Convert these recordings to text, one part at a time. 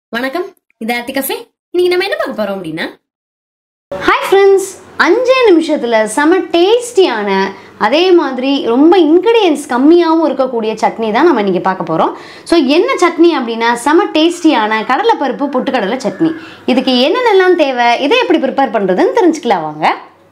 வணக்கம் இது ஆர்த்தி கஃபே இன்னைக்கு நம்ம என்ன பார்க்க போறோம் அப்படின்னா ஹாய் ஃப்ரெண்ட்ஸ் அஞ்சே நிமிஷத்தில் செம டேஸ்டியான அதே மாதிரி ரொம்ப இன்க்ரீடியன்ஸ் கம்மியாகவும் இருக்கக்கூடிய சட்னி தான் நம்ம இன்றைக்கி பார்க்க போகிறோம் ஸோ என்ன சட்னி அப்படின்னா செம டேஸ்டியான கடலைப்பருப்பு பொட்டுக்கடலை சட்னி இதுக்கு என்னென்னலாம் தேவை இதை எப்படி ப்ரிப்பேர் பண்ணுறதுன்னு தெரிஞ்சுக்கலாம் வாங்க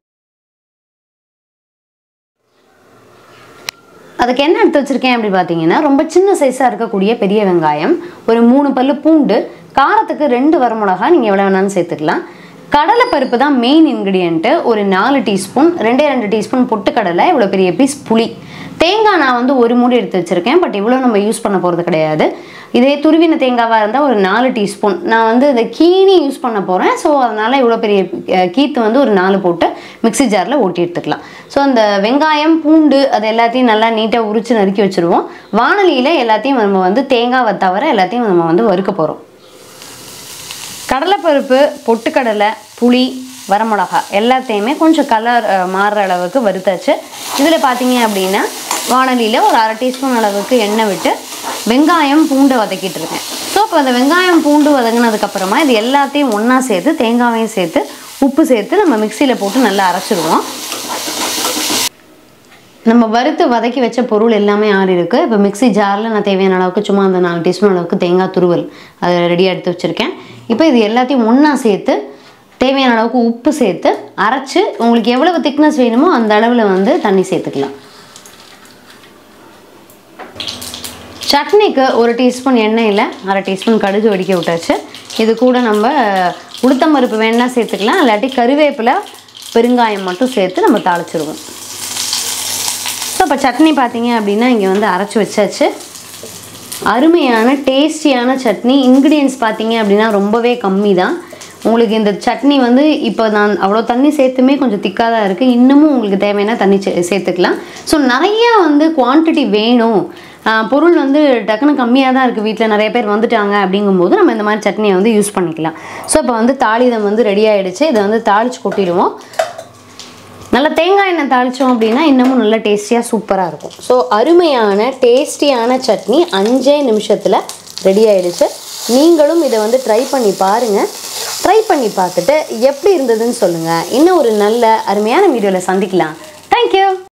அதுக்கு என்ன எடுத்து வச்சிருக்கேன் அப்படி பார்த்தீங்கன்னா ரொம்ப சின்ன சைஸாக இருக்கக்கூடிய பெரிய வெங்காயம் ஒரு மூணு பல்லு பூண்டு காரத்துக்கு ரெண்டு வரமிளகா நீங்கள் எவ்வளோ வேணாலும் சேர்த்துக்கலாம் கடலைப்பருப்பு தான் மெயின் இன்க்ரீடியண்ட்டு ஒரு நாலு டீஸ்பூன் ரெண்டே ரெண்டு டீஸ்பூன் பொட்டுக்கடலை இவ்வளோ பெரிய பீஸ் புளி தேங்காய் நான் வந்து ஒரு மூடி எடுத்து வச்சுருக்கேன் பட் இவ்வளோ நம்ம யூஸ் பண்ண போகிறது கிடையாது இதே துருவின தேங்காவாக இருந்தால் ஒரு நாலு டீஸ்பூன் நான் வந்து இந்த கீனி யூஸ் பண்ண போகிறேன் ஸோ அதனால் இவ்வளோ பெரிய அஹ், கீத்து வந்து ஒரு நாலு போட்டு மிக்ஸி ஜாரில் ஓட்டி எடுத்துக்கலாம் ஸோ அந்த வெங்காயம் பூண்டு அது எல்லாத்தையும் நல்லா நீட்டாக உரிச்சு நறுக்கி வச்சுருவோம் வானலியில் எல்லாத்தையும் நம்ம வந்து தேங்காவை தவிர எல்லாத்தையும் நம்ம வந்து வறுக்க போகிறோம் கடலைப்பருப்பு பொட்டுக்கடலை புளி வரமிளகா எல்லாத்தையுமே கொஞ்சம் கலர் மாறுற அளவுக்கு வறுத்தாச்சு இதில் பார்த்தீங்க அப்படின்னா வானலியில் ஒரு அரை டீஸ்பூன் அளவுக்கு எண்ணெய் விட்டு வெங்காயம் பூண்டை வதக்கிட்டு இருக்கேன் ஸோ இப்போ அந்த வெங்காயம் பூண்டு வதங்கினதுக்கப்புறமா இது எல்லாத்தையும் ஒன்றா சேர்த்து தேங்காவையும் சேர்த்து உப்பு சேர்த்து நம்ம மிக்சியில் போட்டு நல்லா அரைச்சிடுவோம் நம்ம வறுத்து வதக்கி வச்ச பொருள் எல்லாமே ஆறி இருக்கு இப்போ மிக்ஸி ஜாரில் நான் தேவையான அளவுக்கு சும்மா அந்த நாலு டீஸ்பூன் அளவுக்கு தேங்காய் துருவல் அதை ரெடியாக எடுத்து வச்சுருக்கேன் இப்போ இது எல்லாத்தையும் ஒன்றா சேர்த்து தேவையான அளவுக்கு உப்பு சேர்த்து அரைச்சு உங்களுக்கு எவ்வளவு திக்னஸ் வேணுமோ அந்த அளவில் வந்து தண்ணி சேர்த்துக்கலாம் சட்னிக்கு ஒரு டீஸ்பூன் எண்ணெயில் அரை டீஸ்பூன் கடுகு வெடிக்க விட்டாச்சு இது கூட நம்ம உளுத்தம் பருப்பு வேணால் சேர்த்துக்கலாம் இல்லாட்டி கருவேப்பிலை பெருங்காயம் மட்டும் சேர்த்து நம்ம தாளிச்சிருவோம் ஸோ இப்போ சட்னி பார்த்தீங்க அப்படின்னா இங்கே வந்து அரைச்சி வச்சாச்சு அருமையான டேஸ்டியான சட்னி இன்க்ரீடியன்ஸ் பார்த்தீங்க அப்படின்னா ரொம்பவே கம்மி தான் உங்களுக்கு இந்த சட்னி வந்து இப்போ நான் அவ்வளோ தண்ணி சேர்த்துமே கொஞ்சம் திக்காக தான் இருக்குது இன்னமும் உங்களுக்கு தேவையான தண்ணி சே- சேர்த்துக்கலாம் ஸோ நிறையா வந்து குவான்டிட்டி வேணும் ஆஹ் பொருள் வந்து டக்குன்னு கம்மியாக தான் இருக்குது வீட்டில் நிறைய பேர் வந்துட்டாங்க அப்படிங்கும்போது நம்ம இந்த மாதிரி சட்னியை வந்து யூஸ் பண்ணிக்கலாம் ஸோ இப்போ வந்து தாளிதம் வந்து ரெடி ஆயிடுச்சு இதை வந்து தாளிச்சு கொட்டிடுவோம் நல்ல தேங்காய் எண்ணெய் தாளித்தோம் அப்படின்னா இன்னமும் நல்ல டேஸ்டியாக சூப்பராக இருக்கும் ஸோ அருமையான டேஸ்டியான சட்னி அஞ்சே நிமிஷத்தில் ரெடி ஆயிடுச்சு நீங்களும் இதை வந்து ட்ரை பண்ணி பாருங்கள் ட்ரை பண்ணி பார்த்துட்டு எப்படி இருந்ததுன்னு சொல்லுங்கள் இன்னும் ஒரு நல்ல அருமையான வீடியோவில் சந்திக்கலாம் தேங்க்யூ